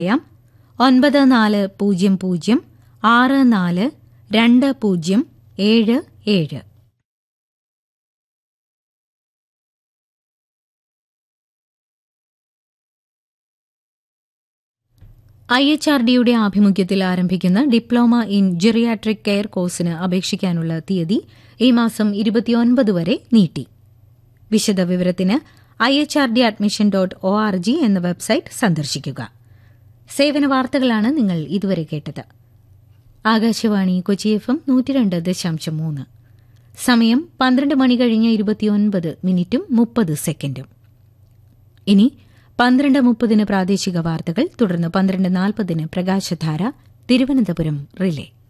ചെയ്യാം ഒൻപത് നാല് പൂജ്യം പൂജ്യം ആറ് നാല് രണ്ട് പൂജ്യം ഏഴ് ഏഴ് ഐ എച്ച് ആർ ഡിയുടെ ആഭിമുഖ്യത്തിൽ ആരംഭിക്കുന്ന ഡിപ്ലോമ ഇൻ ജെറിയാട്രിക് കെയർ കോഴ്സിന് അപേക്ഷിക്കാനുള്ള തീയതി ഈ മാസം ഇരുപത്തിയൊൻപത് വരെ നീട്ടി വിശദവിവരത്തിന് I H R D admission dot O R G എന്ന വെബ്സൈറ്റ് സന്ദർശിക്കുക സേവന വാർത്തകളാണ് നിങ്ങൾ ഇതുവരെ കേട്ടത് ആകാശവാണി കൊച്ചി എഫ് എം നൂറ്റിരണ്ട് ദശാംശം മൂന്ന് സമയം പന്ത്രണ്ട് മണി കഴിഞ്ഞ് ഇരുപത്തിയൊൻപത് മിനിറ്റും മുപ്പത് സെക്കൻഡും ഇനി പന്ത്രണ്ട് മുപ്പതിന് പ്രാദേശിക വാർത്തകൾ തുടർന്ന് പന്ത്രണ്ട് നാൽപ്പതിന് പ്രകാശധാര തിരുവനന്തപുരം റിലേ